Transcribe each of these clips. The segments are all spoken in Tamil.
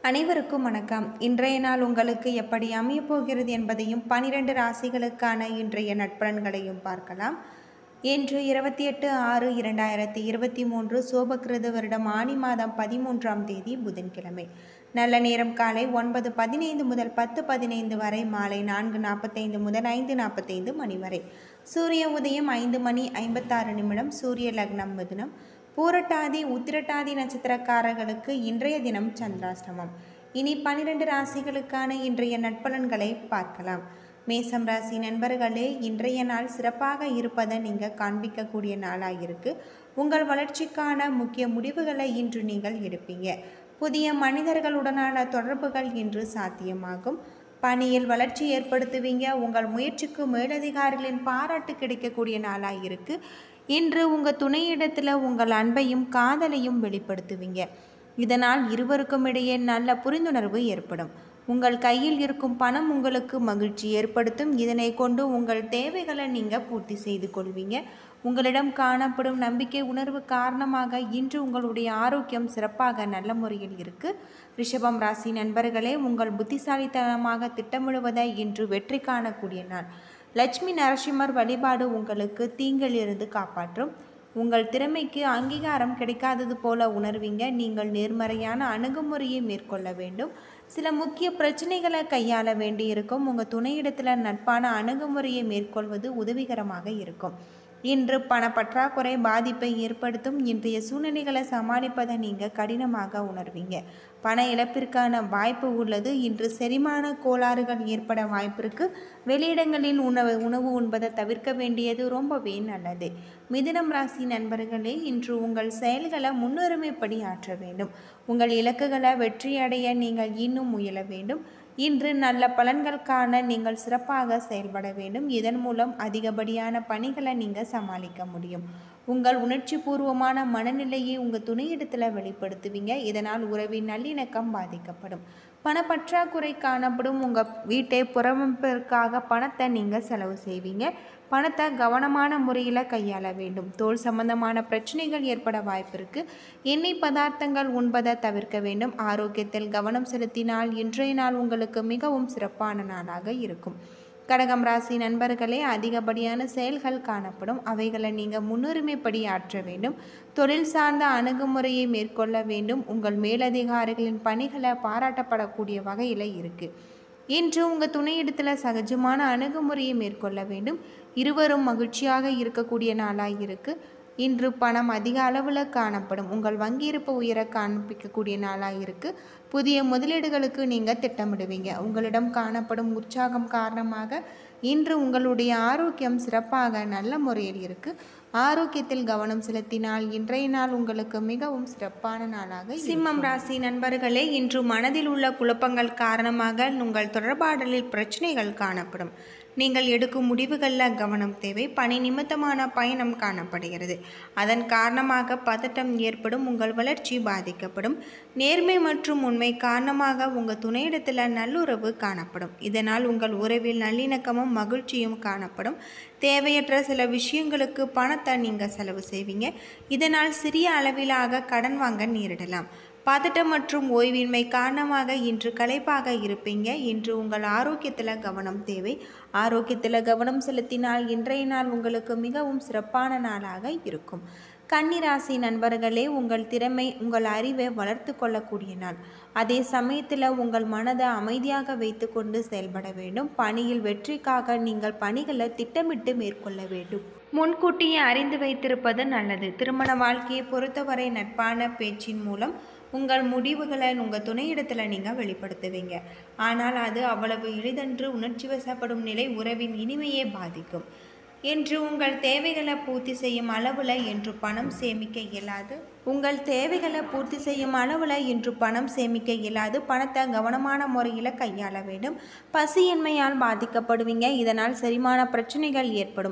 அனைவருக்கும் வணக்கம் இன்றைய நாள் உங்களுக்கு எப்படி அமையப் போகிறது என்பதையும் பனிரெண்டு ராசிகளுக்கான இன்றைய நட்பலன்களையும் பார்க்கலாம் இன்று இருபத்தி எட்டு ஆறு இரண்டாயிரத்தி இருபத்தி மூன்று சோபகிருத வருடம் ஆனி மாதம் பதிமூன்றாம் தேதி புதன்கிழமை நல்ல நேரம் காலை ஒன்பது பதினைந்து முதல் பத்து பதினைந்து வரை மாலை நான்கு நாற்பத்தைந்து முதல் ஐந்து நாற்பத்தைந்து மணி வரை சூரிய உதயம் ஐந்து மணி ஐம்பத்தாறு நிமிடம் சூரிய லக்னம் மிதுனம் பூரட்டாதி உத்திரட்டாதி நட்சத்திரக்காரர்களுக்கு இன்றைய தினம் சந்திராஷ்டமம் இனி பனிரெண்டு ராசிகளுக்கான இன்றைய நட்பலன்களை பார்க்கலாம் மேசம் ராசி நண்பர்களே இன்றைய நாள் சிறப்பாக இருப்பதை நீங்கள் காண்பிக்கக்கூடிய நாளாக இருக்கு உங்கள் வளர்ச்சிக்கான முக்கிய முடிவுகளை இன்று நீங்கள் எடுப்பீங்க புதிய மனிதர்களுடனான தொடர்புகள் இன்று சாத்தியமாகும் பணியில் வளர்ச்சி ஏற்படுத்துவீங்க உங்கள் முயற்சிக்கு மேலதிகாரிகளின் பாராட்டு கிடைக்கக்கூடிய நாளாக இருக்கு இன்று உங்கள் துணையிடத்தில் உங்கள் அன்பையும் காதலையும் வெளிப்படுத்துவீங்க இதனால் இருவருக்கும் இடையே நல்ல புரிந்துணர்வு ஏற்படும் உங்கள் கையில் இருக்கும் பணம் உங்களுக்கு மகிழ்ச்சி ஏற்படுத்தும் இதனை கொண்டு உங்கள் தேவைகளை நீங்கள் பூர்த்தி செய்து கொள்வீங்க உங்களிடம் காணப்படும் நம்பிக்கை உணர்வு காரணமாக இன்று உங்களுடைய ஆரோக்கியம் சிறப்பாக நல்ல முறையில் இருக்கு ரிஷபம் ராசி நண்பர்களே உங்கள் புத்திசாலித்தனமாக திட்டமிடுவதை இன்று வெற்றி காணக்கூடிய நாள் லட்சுமி நரசிம்மர் வழிபாடு உங்களுக்கு தீங்கிலிருந்து காப்பாற்றும் உங்கள் திறமைக்கு அங்கீகாரம் கிடைக்காதது போல உணர்வீங்க நீங்கள் நேர்மறையான அணுகுமுறையை மேற்கொள்ள வேண்டும் சில முக்கிய பிரச்சனைகளை கையாள வேண்டியிருக்கும் உங்கள் துணையிடத்தில் நட்பான அணுகுமுறையை மேற்கொள்வது உதவிகரமாக இருக்கும் இன்று பண பற்றாக்குறை பாதிப்பை ஏற்படுத்தும் இன்றைய சூழ்நிலைகளை சமாளிப்பதை நீங்கள் கடினமாக உணர்வீங்க பண இழப்பிற்கான வாய்ப்பு உள்ளது இன்று செரிமான கோளாறுகள் ஏற்பட வாய்ப்பிருக்கு வெளியிடங்களில் உணவு உணவு உண்பதை தவிர்க்க வேண்டியது ரொம்பவே நல்லது மிதுனம் ராசி நண்பர்களே இன்று உங்கள் செயல்களை முன்னுரிமைப்படி ஆற்ற வேண்டும் உங்கள் இலக்குகளை வெற்றியடைய நீங்கள் இன்னும் முயல வேண்டும் இன்று நல்ல பலன்கள் காண நீங்கள் சிறப்பாக செயல்பட வேண்டும் இதன் மூலம் அதிகப்படியான பணிகளை நீங்கள் சமாளிக்க முடியும் உங்கள் உணர்ச்சி பூர்வமான மனநிலையை உங்கள் துணையிடத்தில் வெளிப்படுத்துவீங்க இதனால் உறவின் நல்லிணக்கம் பாதிக்கப்படும் பணப்பற்றாக்குறை காணப்படும் உங்கள் வீட்டை புறமைப்பிற்காக பணத்தை நீங்கள் செலவு செய்வீங்க பணத்தை கவனமான முறையில் கையாள வேண்டும் தோல் சம்பந்தமான பிரச்சனைகள் ஏற்பட வாய்ப்பிருக்கு எண்ணெய் பதார்த்தங்கள் உண்பதை தவிர்க்க வேண்டும் ஆரோக்கியத்தில் கவனம் செலுத்தினால் இன்றைய நாள் உங்களுக்கு மிகவும் சிறப்பான நாளாக இருக்கும் கடகம் ராசி நண்பர்களே அதிகப்படியான செயல்கள் காணப்படும் அவைகளை நீங்கள் முன்னுரிமைப்படி ஆற்ற வேண்டும் தொழில் சார்ந்த அணுகுமுறையை மேற்கொள்ள வேண்டும் உங்கள் மேலதிகாரிகளின் பணிகளை பாராட்டப்படக்கூடிய வகையில் இருக்குது இன்று உங்கள் துணையிடத்தில் சகஜமான அணுகுமுறையை மேற்கொள்ள வேண்டும் இருவரும் மகிழ்ச்சியாக இருக்கக்கூடிய நாளாக இருக்குது இன்று பணம் அதிக அளவில் காணப்படும் உங்கள் வங்கி இருப்பு உயர காண்பிக்கக்கூடிய நாளாக இருக்குது புதிய முதலீடுகளுக்கு நீங்கள் திட்டமிடுவீங்க உங்களிடம் காணப்படும் உற்சாகம் காரணமாக இன்று உங்களுடைய ஆரோக்கியம் சிறப்பாக நல்ல முறையில் இருக்குது ஆரோக்கியத்தில் கவனம் செலுத்தினால் இன்றைய நாள் உங்களுக்கு மிகவும் சிறப்பான நாளாக சிம்மம் ராசி நண்பர்களே இன்று மனதில் உள்ள குழப்பங்கள் காரணமாக உங்கள் தொடர்பாடலில் பிரச்சனைகள் காணப்படும் நீங்கள் எடுக்கும் முடிவுகளில் கவனம் தேவை பணி நிமித்தமான பயணம் காணப்படுகிறது அதன் காரணமாக பதட்டம் ஏற்படும் உங்கள் வளர்ச்சி பாதிக்கப்படும் நேர்மை மற்றும் உண்மை காரணமாக உங்கள் துணையிடத்தில் நல்லுறவு காணப்படும் இதனால் உங்கள் உறவில் நல்லிணக்கமும் மகிழ்ச்சியும் காணப்படும் தேவையற்ற சில விஷயங்களுக்கு பணத்தை நீங்கள் செலவு செய்வீங்க இதனால் சிறிய அளவிலாக கடன் வாங்க நேரிடலாம் பதட்டம் மற்றும் ஓய்வின்மை காரணமாக இன்று களைப்பாக இருப்பீங்க இன்று உங்கள் ஆரோக்கியத்தில் கவனம் தேவை ஆரோக்கியத்தில் கவனம் செலுத்தினால் இன்றைய நாள் உங்களுக்கு மிகவும் சிறப்பான நாளாக இருக்கும் கன்னிராசி நண்பர்களே உங்கள் திறமை உங்கள் அறிவை வளர்த்து கொள்ளக்கூடிய நாள் அதே சமயத்தில் உங்கள் மனதை அமைதியாக வைத்துக்கொண்டு செயல்பட வேண்டும் பணியில் வெற்றிக்காக நீங்கள் பணிகளை திட்டமிட்டு மேற்கொள்ள வேண்டும் முன்கூட்டியே அறிந்து வைத்திருப்பது நல்லது திருமண வாழ்க்கையை பொறுத்தவரை நட்பான பேச்சின் மூலம் உங்கள் முடிவுகளை உங்கள் துணையிடத்தில் நீங்கள் வெளிப்படுத்துவீங்க ஆனால் அது அவ்வளவு எளிதன்று உணர்ச்சி வசப்படும் நிலை உறவின் இனிமையை பாதிக்கும் என்று உங்கள் தேவைகளை பூர்த்தி செய்யும் அளவில் என்று பணம் சேமிக்க இயலாது உங்கள் தேவைகளை பூர்த்தி செய்யும் அளவில் இன்று பணம் சேமிக்க இயலாது பணத்தை கவனமான முறையில் கையாள வேண்டும் பசியின்மையால் பாதிக்கப்படுவீங்க இதனால் செரிமான பிரச்சனைகள் ஏற்படும்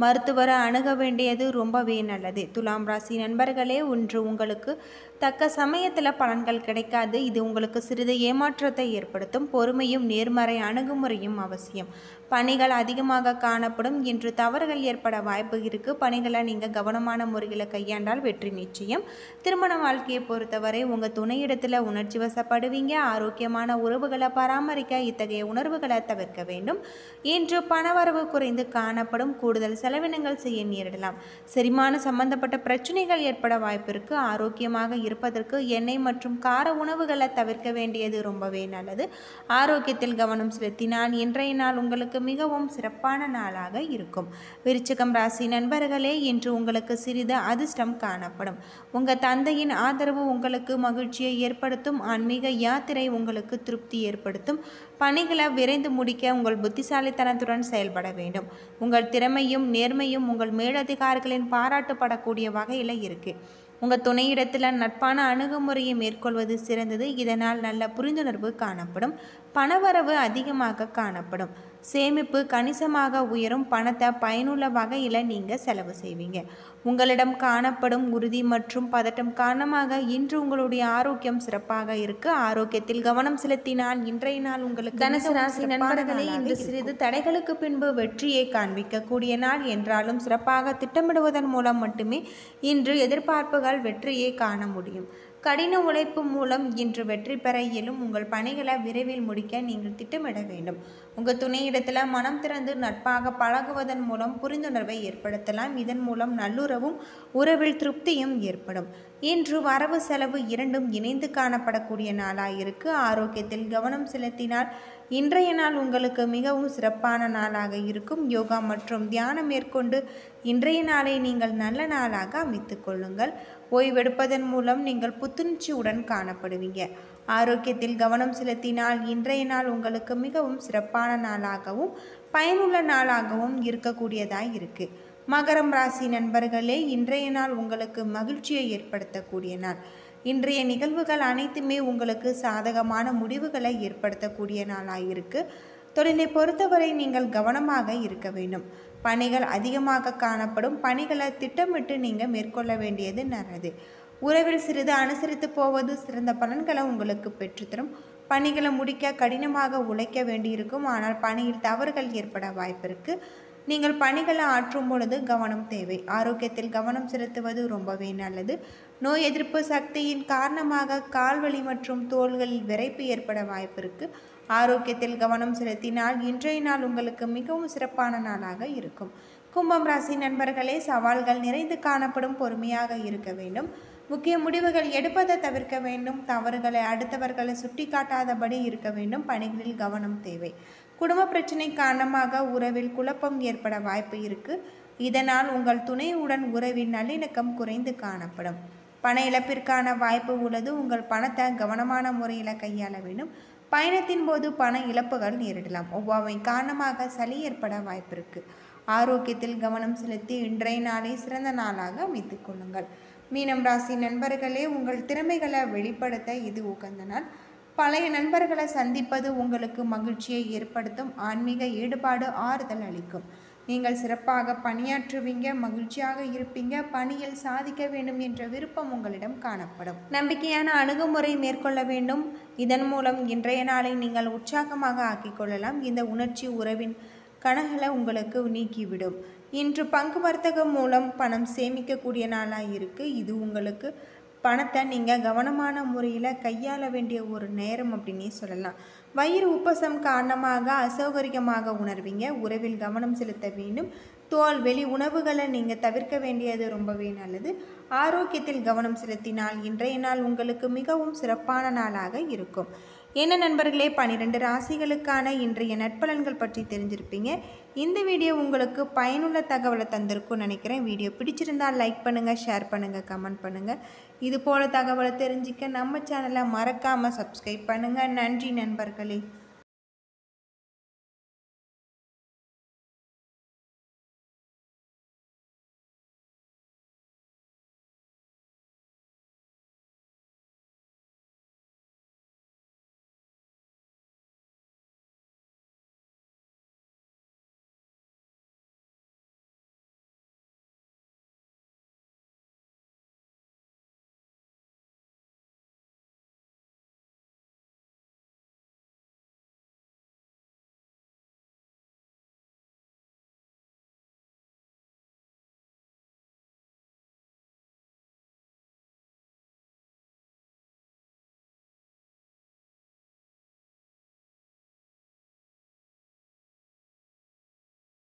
மருத்துவரை அணுக வேண்டியது ரொம்பவே நல்லது துலாம் ராசி நண்பர்களே ஒன்று உங்களுக்கு தக்க சமயத்தில் பலன்கள் கிடைக்காது இது உங்களுக்கு சிறிது ஏமாற்றத்தை ஏற்படுத்தும் பொறுமையும் நேர்மறை அணுகுமுறையும் அவசியம் பணிகள் அதிகமாக காணப்படும் இன்று தவறுகள் ஏற்பட வாய்ப்பு இருக்குது பணிகளை நீங்கள் கவனமான முறையில் கையாண்டால் வெற்றி நிச்சயம் திருமண வாழ்க்கையை பொறுத்தவரை உங்கள் துணையிடத்தில் உணர்ச்சி வசப்படுவீங்க ஆரோக்கியமான உறவுகளை பராமரிக்க இத்தகைய உணர்வுகளை தவிர்க்க வேண்டும் இன்று பணவரவு குறைந்து காணப்படும் கூடுதல் செலவினங்கள் செய்ய நேரிடலாம் செரிமான சம்பந்தப்பட்ட பிரச்சனைகள் ஏற்பட வாய்ப்பு இருக்கு ஆரோக்கியமாக இருப்பதற்கு எண்ணெய் மற்றும் கார உணவுகளை தவிர்க்க வேண்டியது ரொம்பவே நல்லது ஆரோக்கியத்தில் கவனம் செலுத்தினால் இன்றைய நாள் உங்களுக்கு மிகவும் சிறப்பான நாளாக இருக்கும் விருச்சிகம் ராசி நண்பர்களே இன்று உங்களுக்கு சிறிது அதிர்ஷ்டம் காணப்படும் உங்கள் தந்தையின் ஆதரவு உங்களுக்கு மகிழ்ச்சியை ஏற்படுத்தும் ஆன்மீக யாத்திரை உங்களுக்கு திருப்தி ஏற்படுத்தும் பணிகளை விரைந்து முடிக்க உங்கள் புத்திசாலித்தனத்துடன் செயல்பட வேண்டும் உங்கள் திறமையும் நேர்மையும் உங்கள் மேலதிகாரிகளின் பாராட்டுப்படக்கூடிய வகையில் இருக்குது உங்கள் துணையிடத்தில் நட்பான அணுகுமுறையை மேற்கொள்வது சிறந்தது இதனால் நல்ல புரிந்துணர்வு காணப்படும் பணவரவு அதிகமாக காணப்படும் சேமிப்பு கணிசமாக உயரும் பணத்தை பயனுள்ள வகையில் நீங்கள் செலவு செய்வீங்க உங்களிடம் காணப்படும் உறுதி மற்றும் பதட்டம் காரணமாக இன்று உங்களுடைய ஆரோக்கியம் சிறப்பாக இருக்கு ஆரோக்கியத்தில் கவனம் செலுத்தினால் இன்றைய நாள் உங்களுக்கு தனுசு ராசி நண்பர்களே இன்று சிறிது தடைகளுக்கு பின்பு வெற்றியை காண்பிக்கக்கூடிய நாள் என்றாலும் சிறப்பாக திட்டமிடுவதன் மூலம் மட்டுமே இன்று எதிர்பார்ப்புகள் வெற்றியை காண முடியும் கடின உழைப்பு மூலம் இன்று வெற்றி பெற இயலும் உங்கள் பணிகளை விரைவில் முடிக்க நீங்கள் திட்டமிட வேண்டும் உங்கள் துணையிடத்தில் மனம் திறந்து நட்பாக பழகுவதன் மூலம் புரிந்துணர்வை ஏற்படுத்தலாம் இதன் மூலம் நல்லுறவும் உறவில் திருப்தியும் ஏற்படும் இன்று வரவு செலவு இரண்டும் இணைந்து காணப்படக்கூடிய நாளாக இருக்கு ஆரோக்கியத்தில் கவனம் செலுத்தினால் இன்றைய நாள் உங்களுக்கு மிகவும் சிறப்பான நாளாக இருக்கும் யோகா மற்றும் தியானம் மேற்கொண்டு இன்றைய நாளை நீங்கள் நல்ல நாளாக அமைத்துக் கொள்ளுங்கள் ஓய்வெடுப்பதன் மூலம் நீங்கள் புத்துணர்ச்சியுடன் காணப்படுவீங்க ஆரோக்கியத்தில் கவனம் செலுத்தினால் இன்றைய நாள் உங்களுக்கு மிகவும் சிறப்பான நாளாகவும் பயனுள்ள நாளாகவும் இருக்கக்கூடியதாய் இருக்கு மகரம் ராசி நண்பர்களே இன்றைய நாள் உங்களுக்கு மகிழ்ச்சியை ஏற்படுத்தக்கூடிய நாள் இன்றைய நிகழ்வுகள் அனைத்துமே உங்களுக்கு சாதகமான முடிவுகளை ஏற்படுத்தக்கூடிய நாளாக இருக்கு தொழிலை பொறுத்தவரை நீங்கள் கவனமாக இருக்க வேண்டும் பணிகள் அதிகமாக காணப்படும் பணிகளை திட்டமிட்டு நீங்கள் மேற்கொள்ள வேண்டியது நல்லது உறவில் சிறிது அனுசரித்து போவது சிறந்த பலன்களை உங்களுக்கு பெற்றுத்தரும் பணிகளை முடிக்க கடினமாக உழைக்க வேண்டியிருக்கும் ஆனால் பணியில் தவறுகள் ஏற்பட வாய்ப்பிருக்கு நீங்கள் பணிகளை ஆற்றும் பொழுது கவனம் தேவை ஆரோக்கியத்தில் கவனம் செலுத்துவது ரொம்பவே நல்லது நோய் எதிர்ப்பு சக்தியின் காரணமாக கால்வலி மற்றும் தோள்களில் விரைப்பு ஏற்பட வாய்ப்பிருக்கு ஆரோக்கியத்தில் கவனம் செலுத்தினால் இன்றைய நாள் உங்களுக்கு மிகவும் சிறப்பான நாளாக இருக்கும் கும்பம் ராசி நண்பர்களே சவால்கள் நிறைந்து காணப்படும் பொறுமையாக இருக்க வேண்டும் முக்கிய முடிவுகள் எடுப்பதை தவிர்க்க வேண்டும் தவறுகளை அடுத்தவர்களை சுட்டி காட்டாதபடி இருக்க வேண்டும் பணிகளில் கவனம் தேவை குடும்ப பிரச்சனை காரணமாக உறவில் குழப்பம் ஏற்பட வாய்ப்பு இருக்கு இதனால் உங்கள் துணையுடன் உறவின் நல்லிணக்கம் குறைந்து காணப்படும் பண இழப்பிற்கான வாய்ப்பு உள்ளது உங்கள் பணத்தை கவனமான முறையில் கையாள வேண்டும் பயணத்தின் போது பண இழப்புகள் நேரிடலாம் ஒவ்வாமை காரணமாக சளி ஏற்பட வாய்ப்பிருக்கு ஆரோக்கியத்தில் கவனம் செலுத்தி இன்றைய நாளை சிறந்த நாளாக அமைத்துக் கொள்ளுங்கள் மீனம் ராசி நண்பர்களே உங்கள் திறமைகளை வெளிப்படுத்த இது உகந்த நாள் பழைய நண்பர்களை சந்திப்பது உங்களுக்கு மகிழ்ச்சியை ஏற்படுத்தும் ஆன்மீக ஈடுபாடு ஆறுதல் அளிக்கும் நீங்கள் சிறப்பாக பணியாற்றுவீங்க மகிழ்ச்சியாக இருப்பீங்க பணியில் சாதிக்க வேண்டும் என்ற விருப்பம் உங்களிடம் காணப்படும் நம்பிக்கையான அணுகுமுறை மேற்கொள்ள வேண்டும் இதன் மூலம் இன்றைய நாளை நீங்கள் உற்சாகமாக ஆக்கிக் கொள்ளலாம் இந்த உணர்ச்சி உறவின் கணகளை உங்களுக்கு நீக்கிவிடும் இன்று பங்கு வர்த்தகம் மூலம் பணம் சேமிக்கக்கூடிய நாளாக இருக்குது இது உங்களுக்கு பணத்தை நீங்கள் கவனமான முறையில் கையாள வேண்டிய ஒரு நேரம் அப்படின்னே சொல்லலாம் வயிறு உப்பசம் காரணமாக அசௌகரியமாக உணர்வீங்க உறவில் கவனம் செலுத்த வேண்டும் தோல் வெளி உணவுகளை நீங்கள் தவிர்க்க வேண்டியது ரொம்பவே நல்லது ஆரோக்கியத்தில் கவனம் செலுத்தினால் இன்றைய நாள் உங்களுக்கு மிகவும் சிறப்பான நாளாக இருக்கும் என்ன நண்பர்களே பன்னிரெண்டு ராசிகளுக்கான இன்றைய நட்பலன்கள் பற்றி தெரிஞ்சிருப்பீங்க இந்த வீடியோ உங்களுக்கு பயனுள்ள தகவலை தந்திருக்கும்னு நினைக்கிறேன் வீடியோ பிடிச்சிருந்தால் லைக் பண்ணுங்கள் ஷேர் பண்ணுங்கள் கமெண்ட் பண்ணுங்கள் இது போல் தகவலை தெரிஞ்சிக்க நம்ம சேனலை மறக்காமல் சப்ஸ்கிரைப் பண்ணுங்கள் நன்றி நண்பர்களே